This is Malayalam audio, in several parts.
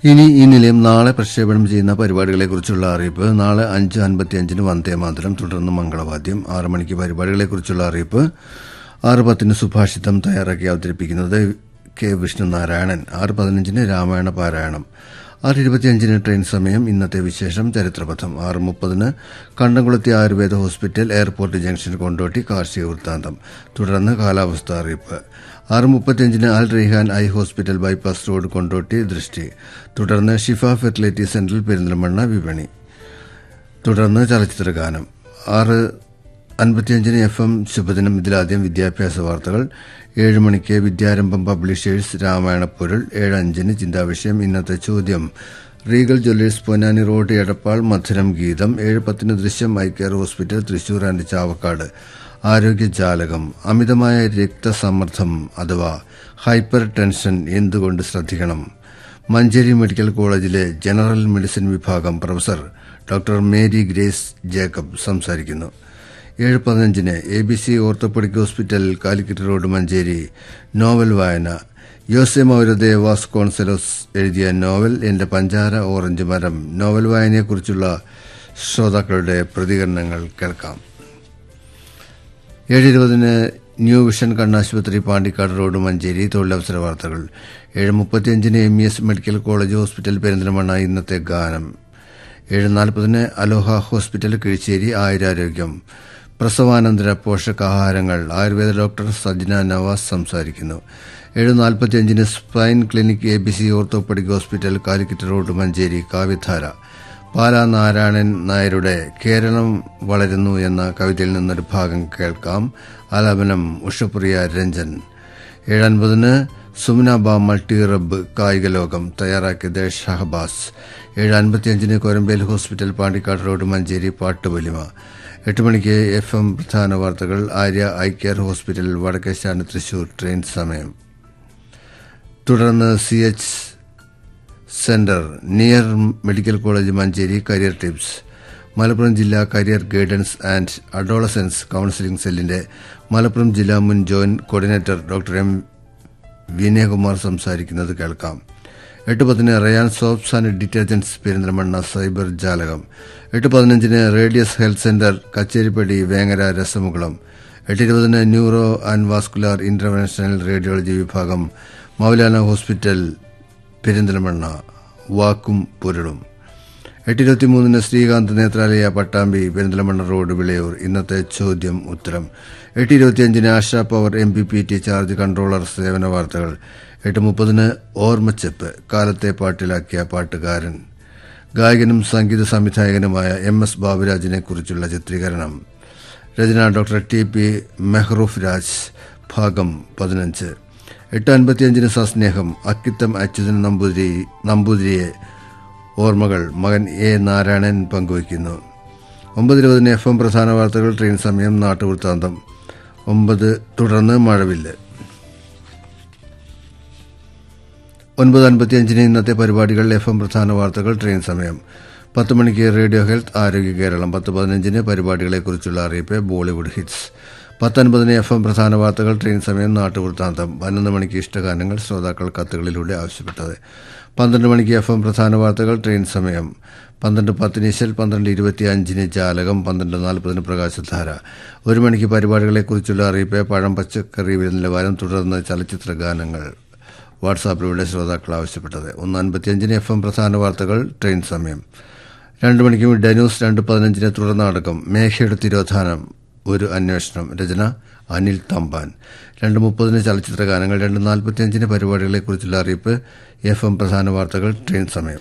ഇനി ഈ നിലയം നാളെ പ്രക്ഷേപണം ചെയ്യുന്ന പരിപാടികളെക്കുറിച്ചുള്ള അറിയിപ്പ് നാളെ അഞ്ച് അൻപത്തിയഞ്ചിന് വന്ദേമാതരം തുടർന്ന് മംഗളവാദ്യം ആറ് മണിക്ക് പരിപാടികളെക്കുറിച്ചുള്ള അറിയിപ്പ് ആറ് പത്തിന് സുഭാഷിതം തയ്യാറാക്കി അവതരിപ്പിക്കുന്നത് കെ വിഷ്ണുനാരായണൻ ആറ് പതിനഞ്ചിന് രാമായണ പാരായണം ആറ് ഇരുപത്തിയഞ്ചിന് ട്രെയിൻ സമയം ഇന്നത്തെ വിശേഷം ചരിത്രപഥം ആറ് മുപ്പതിന് കണ്ടംകുളത്തി ayurveda hospital airport junction Kondotty കാർഷിക വൃത്താന്തം തുടർന്ന് കാലാവസ്ഥ അറിയിപ്പ് ആറ് മുപ്പത്തിയഞ്ചിന് Al Raihan I hospital bypass road Kondotty ദൃഷ്ടി തുടർന്ന് ഷിഫ ഫെർട്ടിലിറ്റി സെന്ററിൽ പെരിന്തൽമണ്ണ വിപണി തുടർന്ന് ചലച്ചിത്ര ഗാനം ആറ് അൻപത്തിയഞ്ചിന് എഫ് എം ശുഭദിനം ഇതിലാദ്യം വിദ്യാഭ്യാസ വാർത്തകൾ ഏഴ് മണിക്ക് വിദ്യാരംഭം പബ്ലിഷേഴ്സ് രാമായണപ്പൊരുൾ ഏഴ് അഞ്ചിന് ചിന്താവിഷയം ഇന്നത്തെ ചോദ്യം Regal Jewellers Ponnani road Edappal മധുരം ഗീതം ഏഴ് പത്തിന് ദൃശ്യം eye care hospital Thrissur and Chavakkad ആരോഗ്യജാലകം അമിതമായ രക്തസമ്മർദ്ദം അഥവാ ഹൈപ്പർ ടെൻഷൻ എന്തുകൊണ്ട് ശ്രദ്ധിക്കണം മഞ്ചേരി മെഡിക്കൽ കോളേജിലെ ജനറൽ മെഡിസിൻ വിഭാഗം professor doctor Mary Grace Jacob സംസാരിക്കുന്നു ഏഴ് പതിനഞ്ചിന് A B C orthopaedic hospital Calicut road Manjeri novel വായന യോസെ മൗരദെ വാസ് കോൺസലോസ് എഴുതിയ നോവൽ എന്റെ പഞ്ചാര ഓറഞ്ച് മരം നോവൽ വായനയെക്കുറിച്ചുള്ള ശ്രോതാക്കളുടെ പ്രതികരണങ്ങൾ കേൾക്കാം ഏഴ് ഇരുപതിന് ന്യൂ വിഷൻ കണ്ണാശുപത്രി പാണ്ടിക്കാട് റോഡ് മഞ്ചേരി തൊഴിലവസര വാർത്തകൾ ഏഴ് മുപ്പത്തിയഞ്ചിന് M E S medical college hospital Perinthalmanna ഇന്നത്തെ ഗാനം ഏഴ് നാൽപ്പതിന് അലോഹ ഹോസ്പിറ്റൽ കിഴിശ്ശേരി ആയുരാരോഗ്യം പ്രസവാനന്തര പോഷകാഹാരങ്ങൾ ആയുർവേദ ഡോക്ടർ സജ്ന നവാസ് സംസാരിക്കുന്നു ഏഴ് നാൽപ്പത്തിയഞ്ചിന് spine clinic A B C orthopaedic hospital Calicut road Manjeri കാവ്യധാര പാലാ നാരായണൻ നായരുടെ കേരളം വളരുന്നു എന്ന കവിതയിൽ നിന്നൊരു ഭാഗം കേൾക്കാം ആലാപനം ഉഷപ്രിയ രഞ്ജൻ ഏഴൻപതിന് സുമനാബ മൾട്ടി റബ്ബ് കായിക ലോകം തയ്യാറാക്കിയത് ഷഹബാസ് ഏഴ് അൻപത്തിയഞ്ചിന് കൊരമ്പേൽ ഹോസ്പിറ്റൽ പാണ്ടിക്കാട് റോഡ് മഞ്ചേരി പാട്ടുപൊലിമ എട്ട് മണിക്ക് എഫ് എം പ്രധാന വാർത്തകൾ ആര്യ ഐ കെയർ ഹോസ്പിറ്റൽ വടക്കേശാണ് തൃശൂർ ട്രെയിൻ സമയം തുടർന്ന് C H centre near medical college Manjeri career tips Malappuram ജില്ലാ career guidance and adolescence counselling സെല്ലിന്റെ മലപ്പുറം ജില്ലാ മുൻ joint coordinator doctor M Vinayakumar സംസാരിക്കുന്നത് കേൾക്കാം എട്ട് പത്തിന് Rayan soaps and detergents Perinthalmanna cyber ജാലകം എട്ട് പതിനഞ്ചിന് radius health centre Kacheripadi Vengara രസമുകുളം എട്ട് ഇരുപതിന് neuro and vascular interventional radiology വിഭാഗം മൗലാന ഹോസ്പിറ്റൽ പെരിന്തൽമണ്ണ വാക്കും പൊരുളും എട്ടിരുപത്തിമൂന്നിന് ശ്രീകാന്ത് നേത്രാലയ പട്ടാമ്പി പെരിന്തൽമണ്ണ റോഡ് വിളയൂർ ഇന്നത്തെ ചോദ്യം ഉത്തരം എട്ട് ഇരുപത്തിയഞ്ചിന് Asha power M P P T charge controller സേവന വാർത്തകൾ എട്ട് മുപ്പതിന് ഓർമ്മച്ചെപ്പ് കാലത്തെ പാട്ടിലാക്കിയ പാട്ടുകാരൻ ഗായകനും സംഗീത സംവിധായകനുമായ എം എസ് ബാബുരാജിനെ കുറിച്ചുള്ള ചിത്രീകരണം രചന doctor T P Mehroof Raj ഭാഗം പതിനഞ്ച് എട്ട് അൻപത്തിയഞ്ചിന് സസ്നേഹം അക്കിത്തം അച്യുതൻ നമ്പൂതിരി നമ്പൂതിരിയെ ഓർമ്മകൾ മകൻ എ നാരായണൻ പങ്കുവയ്ക്കുന്നു ഒമ്പത് ഇരുപതിന് എഫ് എം പ്രധാന വാർത്തകൾ ട്രെയിൻ സമയം നാട്ടുവൃത്താന്തം ഒമ്പത് തുടർന്ന് മഴവില്ല് ഒൻപത് അൻപത്തിയഞ്ചിന് ഇന്നത്തെ പരിപാടികൾ എഫ് എം പ്രധാന വാർത്തകൾ ട്രെയിൻ സമയം പത്ത് മണിക്ക് റേഡിയോ ഹെൽത്ത് ആരോഗ്യ കേരളം പത്ത് പതിനഞ്ചിന് പരിപാടികളെക്കുറിച്ചുള്ള അറിയിപ്പ് ബോളിവുഡ് ഹിറ്റ്സ് പത്തൊൻപതിന് എഫ് എം പ്രധാന വാർത്തകൾ ട്രെയിൻ സമയം നാട്ടുവൃത്താന്തം പതിനൊന്ന് മണിക്ക് ഇഷ്ടഗാനങ്ങൾ ശ്രോതാക്കൾ കത്തുകളിലൂടെ ആവശ്യപ്പെട്ടത് പന്ത്രണ്ട് മണിക്ക് എഫ് എം പ്രധാന വാർത്തകൾ ട്രെയിൻ സമയം പന്ത്രണ്ട് പത്തിന് ഇശൽ പന്ത്രണ്ട് ഇരുപത്തിയഞ്ചിന് ജാലകം പന്ത്രണ്ട് നാൽപ്പതിന് പ്രകാശധാര ഒരു മണിക്ക് പരിപാടികളെക്കുറിച്ചുള്ള അറിയിപ്പ് പഴം പച്ചക്കറി നിലവാരം തുടർന്ന് ചലച്ചിത്ര ഗാനങ്ങൾ വാട്സാപ്പിലൂടെ ശ്രോതാക്കൾ ആവശ്യപ്പെട്ടത് ഒന്ന് അൻപത്തിയഞ്ചിന് എഫ് എം പ്രധാന വാർത്തകൾ ട്രെയിൻ സമയം രണ്ട് മണിക്ക് ഡെനൂസ് രണ്ട് പതിനഞ്ചിന് തുടർന്നടക്കം മേഘയുടെ തിരോധാനം ഒരു അന്വേഷണം രചന അനിൽ തമ്പാൻ രണ്ട് മുപ്പതിന് ചലച്ചിത്ര ഗാനങ്ങൾ രണ്ട് നാൽപ്പത്തിയഞ്ചിന് പരിപാടികളെക്കുറിച്ചുള്ള അറിയിപ്പ് എഫ് എം പ്രധാന വാർത്തകൾ ട്രെയിൻ സമയം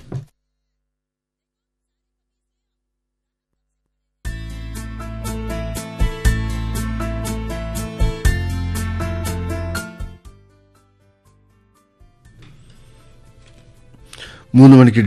മൂന്ന് മണിക്ക്